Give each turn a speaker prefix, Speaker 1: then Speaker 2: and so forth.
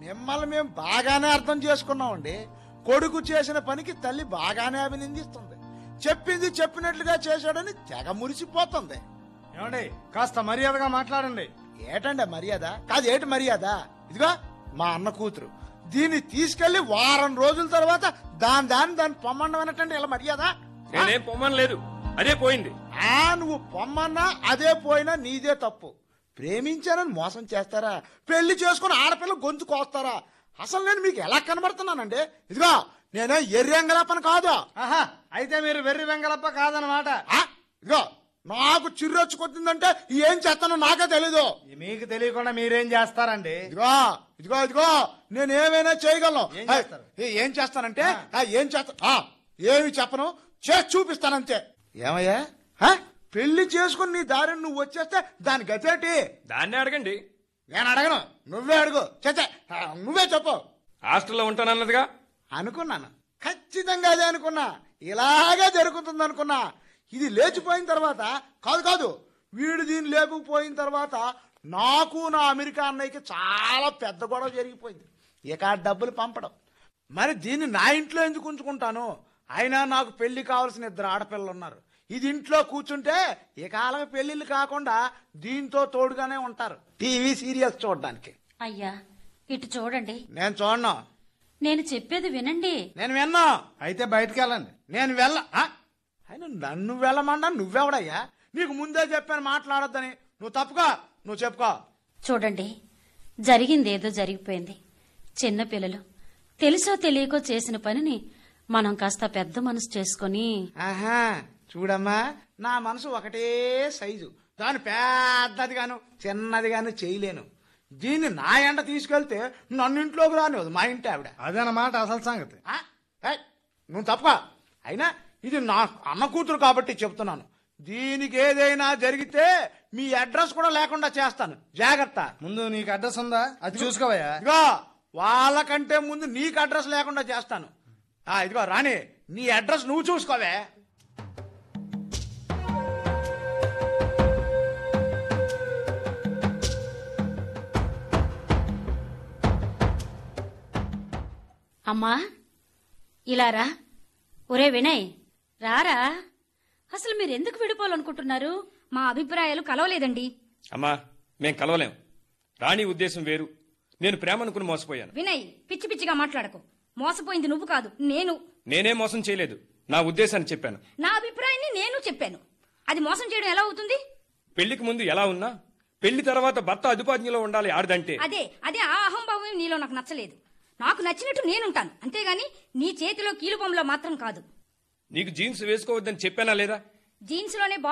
Speaker 1: మిమ్మల్ని మేము బాగానే అర్థం చేసుకున్నామండి కొడుకు చేసిన పనికి తల్లి బాగానే అభినందిస్తుంది చెప్పింది చెప్పినట్లుగా చేశాడని తెగ మురిసిపోతుంది
Speaker 2: ఏమండి కాస్త మర్యాదగా మాట్లాడండి
Speaker 1: ఏటండి ఆ మర్యాద కాదు ఏటి మర్యాద ఇదిగో మా అన్న కూతురు దీన్ని తీసుకెళ్లి వారం రోజుల తర్వాత దాని దాన్ని దాన్ని పొమ్మండం అనటండి ఇలా మర్యాద
Speaker 3: నేనేం పొమ్మనలేదు అదే పోయింది
Speaker 1: ఆ నువ్వు పొమ్మన్నా అదే పోయినా నీదే తప్పు ప్రేమించానని మోసం చేస్తారా పెళ్లి చేసుకుని ఆడపిల్ల గొంతు కోస్తారా అసలు నేను మీకు ఎలా కనబడుతున్నానండి ఇదిగో నేనే ఎర్రెంగలపని కాదు
Speaker 2: ఆహా అయితే మీరు వెర్రి వెంగళప్ప కాదనమాట
Speaker 1: ఆ, ఇదిగో నాకు చిర్రొచ్చు కొట్టిందంటే ఏం చేస్తానో నాకే తెలీదు
Speaker 2: మీకు తెలియకుండా మీరేం చేస్తారండి
Speaker 1: ఇదిగో ఇదిగో ఇదిగో నేను ఏమైనా చేయగలను
Speaker 2: ఏం
Speaker 1: హై,
Speaker 2: చేస్తారు?
Speaker 1: ఏ- ఏం చేస్తానంటే ఆ, ఏం చేస్తా ఆ, ఏమి చెప్పను చేసి చూపిస్తానంతే ఏమయ్యా హ? పెళ్లి చేసుకుని నీ దారిని నువ్వు వచ్చేస్తే దాని గతేటి
Speaker 3: దాన్నే అడగండి
Speaker 1: నేను అడగను నువ్వే అడుగు చచ్చా నువ్వే చెప్పు
Speaker 3: హాస్టల్లో ఉంటానన్నదిగా
Speaker 1: అనుకున్నాను ఖచ్చితంగా అదే అనుకున్నా ఇలాగే జరుగుతుంది అనుకున్నా ఇది లేచిపోయిన తర్వాత కాదు కాదు వీడు దీన్ని లేపుకుపోయిన తర్వాత నాకు నా అమెరికా అన్నయ్యకి చాలా పెద్ద గొడవ జరిగిపోయింది ఇక ఆ డబ్బులు పంపడం మరి దీన్ని నా ఇంట్లో ఎందుకు ఉంచుకుంటాను అయినా నాకు పెళ్లి కావాల్సిన ఇద్దరు ఆడపిల్లలు ఉన్నారు ఇది ఇంట్లో కూర్చుంటే ఈ కాలం పెళ్లిళ్ళు కాకుండా దీంతో తోడుగానే ఉంటారు టీవీ సీరియల్స్ చూడడానికి
Speaker 4: అయ్యా ఇటు చూడండి
Speaker 1: నేను చూడను
Speaker 4: నేను చెప్పేది వినండి
Speaker 1: నేను విన్నా
Speaker 2: అయితే బయటికి వెళ్ళండి
Speaker 1: నేను వెళ్ళ ఆ? ఆయన నన్ను వెళ్ళమన్నా నువ్వెవడయ్యా నీకు ముందే చెప్పాను మాట్లాడొద్దని నువ్వు తప్పుకో నువ్వు చెప్పుకో
Speaker 4: చూడండి జరిగిందేదో జరిగిపోయింది చిన్నపిల్లలు తెలుసో తెలియకో చేసిన పనిని మనం కాస్త పెద్ద మనసు చేసుకొని
Speaker 1: ఆహా చూడమ్మా నా మనసు ఒకటే సైజు దాని పెద్దది గాను చిన్నది గాను చేయలేను దీన్ని నా ఎండ తీసుకెళ్తే నన్ను ఇంట్లోకి రానివ్వదు మా ఇంటి ఆవిడ
Speaker 2: అదనమాట అసలు సంగతి
Speaker 1: ఆ? ఏయ్, నువ్వు తప్పుకో అయినా ఇది నా అన్న కూతురు కాబట్టి చెప్తున్నాను దీనికి ఏదైనా జరిగితే మీ అడ్రస్ కూడా లేకుండా చేస్తాను జాగ్రత్త
Speaker 2: ముందు నీకు అడ్రస్ ఉందా అది చూసుకోవయ్యా
Speaker 1: ఇదిగో వాళ్ళకంటే ముందు నీకు అడ్రస్ లేకుండా చేస్తాను ఆ ఇదిగో రాణి నీ అడ్రస్ నువ్వు చూసుకోవే
Speaker 4: అమ్మా ఇలా రా ఒరే వినయ్ రారా అసలు మీరు ఎందుకు విడిపోవాలనుకుంటున్నారు
Speaker 5: మా అభిప్రాయాలు కలవలేదండి
Speaker 3: అమ్మా మేం కలవలేం రాణి ఉద్దేశం వేరు నేను ప్రేమ అనుకుని మోసపోయాను
Speaker 5: వినయ్ పిచ్చి పిచ్చిగా మాట్లాడకు మోసపోయింది నువ్వు కాదు నేను
Speaker 3: నేనే మోసం చేయలేదు నా ఉద్దేశాన్ని చెప్పాను
Speaker 5: నా అభిప్రాయాన్ని నేను చెప్పాను అది మోసం చేయడం ఎలా అవుతుంది
Speaker 3: పెళ్లికి ముందు ఎలా ఉన్నా పెళ్లి తర్వాత భర్త అదుపాజ్ఞలో ఉండాలి ఆడదంటే
Speaker 5: అదే అదే ఆ అహంభావం నీలో నాకు నచ్చలేదు నాకు నచ్చినట్టు నేనుంటాను అంతేగాని నీ చేతిలో కీలుబొమ్మలో మాత్రం కాదు
Speaker 3: నీకు జీన్స్ వేసుకోవద్దని చెప్పానా లేదా
Speaker 5: జీన్స్ లోనే